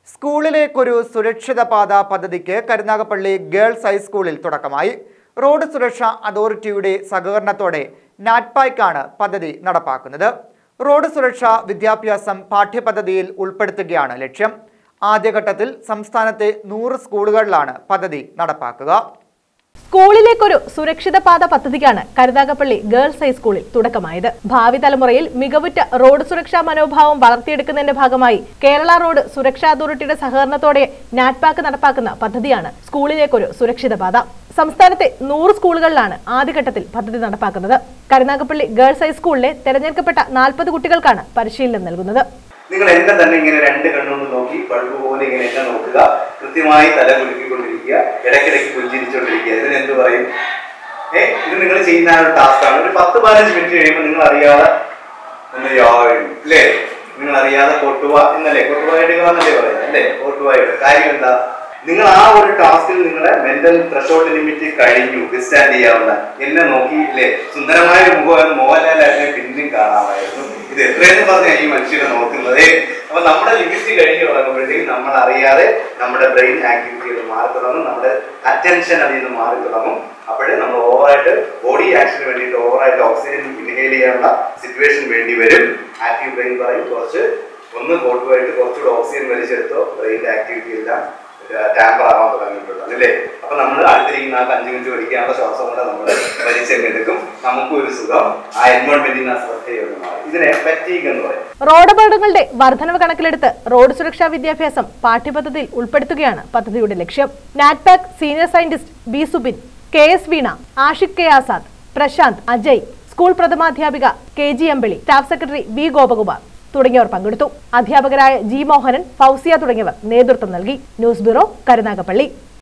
സ്കൂളിലേക്കൊരു സുരക്ഷിത പാത പദ്ധതിക്ക് കരുനാഗപ്പള്ളി ഗേൾസ് ഹൈസ്കൂളിൽ തുടക്കമായി റോഡ് സുരക്ഷാ അതോറിറ്റിയുടെ സഹകരണത്തോടെ നാറ്റ്പായ്ക്കാണ് പദ്ധതി നടപ്പാക്കുന്നത് റോഡ് സുരക്ഷാ വിദ്യാഭ്യാസം പാഠ്യപദ്ധതിയിൽ ഉൾപ്പെടുത്തുകയാണ് ലക്ഷ്യം ആദ്യഘട്ടത്തിൽ സംസ്ഥാനത്തെ നൂറ് സ്കൂളുകളിലാണ് പദ്ധതി നടപ്പാക്കുക സ്കൂളിലേക്കൊരു സുരക്ഷിത പാത പദ്ധതിക്കാണ് കരുനാഗപ്പള്ളി ഗേൾസ് ഹൈസ്കൂളിൽ തുടക്കമായത് ഭാവി തലമുറയിൽ മികവുറ്റ റോഡ് സുരക്ഷാ മനോഭാവം വളർത്തിയെടുക്കുന്നതിന്റെ ഭാഗമായി കേരള റോഡ് സുരക്ഷാ അതോറിറ്റിയുടെ സഹകരണത്തോടെ നാറ്റ്പാക്ക് നടപ്പാക്കുന്ന പദ്ധതിയാണ് സ്കൂളിലേക്കൊരു സുരക്ഷിത പാത സംസ്ഥാനത്തെ നൂറ് സ്കൂളുകളിലാണ് ആദ്യഘട്ടത്തിൽ പദ്ധതി നടപ്പാക്കുന്നത് കരുനാഗപ്പള്ളി ഗേൾസ് ഹൈസ്കൂളിലെ തെരഞ്ഞെടുക്കപ്പെട്ട നാൽപ്പത് കുട്ടികൾക്കാണ് പരിശീലനം നൽകുന്നത് നിങ്ങൾ എന്നെ തന്നെ ഇങ്ങനെ രണ്ട് കണ്ണുകൊണ്ട് നോക്കി ബൾബ് പോലെ ഇങ്ങനെ എന്നെ നോക്കുക കൃത്യമായി തല കുലുക്കിക്കൊണ്ടിരിക്കുക ഇടയ്ക്കിടയ്ക്ക് പുഞ്ചിരിച്ചുകൊണ്ടിരിക്കുക ഇതിന് എന്ത് പറയും ഏ ഇത് നിങ്ങൾ ചെയ്യുന്ന ആ ഒരു ടാസ്ക്കാണ് ഒരു പത്ത് പതിനഞ്ച് മിനിറ്റ് കഴിയുമ്പോൾ നിങ്ങൾ അറിയാതെ ഒന്ന് യോഗ കഴിയും അല്ലേ നിങ്ങൾ അറിയാതെ കൊട്ടുക എന്നല്ലേ കൊട്ടുക ഇടുക എന്നല്ലേ പറയുന്നത് അല്ലേ കൊട്ടുക ഇടുക കാര്യം എന്താ നിങ്ങൾ ആ ഒരു ടാസ്കിൽ നിങ്ങളുടെ മെന്റൽ ത്രഷോൾഡ് ലിമിറ്റ് കഴിഞ്ഞു വിസ്റ്റാൻഡ് ചെയ്യാവുന്ന എന്നെ നോക്കി അല്ലേ സുന്ദരമായ ഒരു മുഖം മോഹൻലാലായിട്ട് പിന്നിലും കാണാമായിരുന്നു ഇത് എത്രയെന്ന് പറഞ്ഞാൽ ഈ മനുഷ്യനെ നോക്കുന്നത് അപ്പൊ നമ്മുടെ ലിമിറ്റ് കഴിഞ്ഞ് തുടങ്ങുമ്പോഴത്തേക്കും നമ്മൾ അറിയാതെ നമ്മുടെ ബ്രെയിൻ ആക്ടിവിറ്റികൾ മാറി തുടങ്ങും നമ്മുടെ അറ്റൻഷൻ അതിൽ നിന്ന് മാറി തുടങ്ങും അപ്പോഴേ നമ്മൾ ഓവറായിട്ട് ബോഡി ആക്ഷന് വേണ്ടിയിട്ട് ഓവറായിട്ട് ഓക്സിജൻ ഇൻഹേൽ ചെയ്യാനുള്ള സിറ്റുവേഷൻ വേണ്ടി വരും ആക്റ്റീവ് ബ്രെയിൻ പറയും കുറച്ച് ഒന്ന് കോട്ടുമായിട്ട് കുറച്ചുകൂടെ ഓക്സിജൻ വലിച്ചെടുത്തോ ബ്രെയിൻ്റെ ആക്ടിവിറ്റി എല്ലാം ടാമ്പർ ആവാൻ തുടങ്ങിയിട്ടുള്ളത് അല്ലേ അപ്പൊ നമ്മൾ അടുത്തിരിക്കുന്ന ആ അഞ്ച് മിനിറ്റ് പഠിക്കാനുള്ള ശ്വാസം കൂടെ നമ്മൾ വലിച്ചെടുക്കും നമുക്കും ഒരു സുഖം ആ എൻവയോൺമെന്റിന് ആ ശ്രദ്ധയൊന്ന് മാറി ഇതിനെ ഫറ്റീഗ് എന്ന് പറയും റോഡ് അപകടങ്ങളുടെ വർധനവ് കണക്കിലെടുത്ത് റോഡ് സുരക്ഷാ വിദ്യാഭ്യാസം പാഠ്യപദ്ധതിയിൽ ഉൾപ്പെടുത്തുകയാണ് പദ്ധതിയുടെ ലക്ഷ്യം NATPAC senior scientist B Subin K S Veena Ashiq K Azad Prashanth Ajay school പ്രഥമാധ്യാപിക K G Ambili staff secretary V Gopakumar തുടങ്ങിയവർ പങ്കെടുത്തു അധ്യാപകരായ ജി മോഹനൻ ഫൗസിയ തുടങ്ങിയവർ നേതൃത്വം നൽകി ന്യൂസ് ബ്യൂറോ കരുനാഗപ്പള്ളി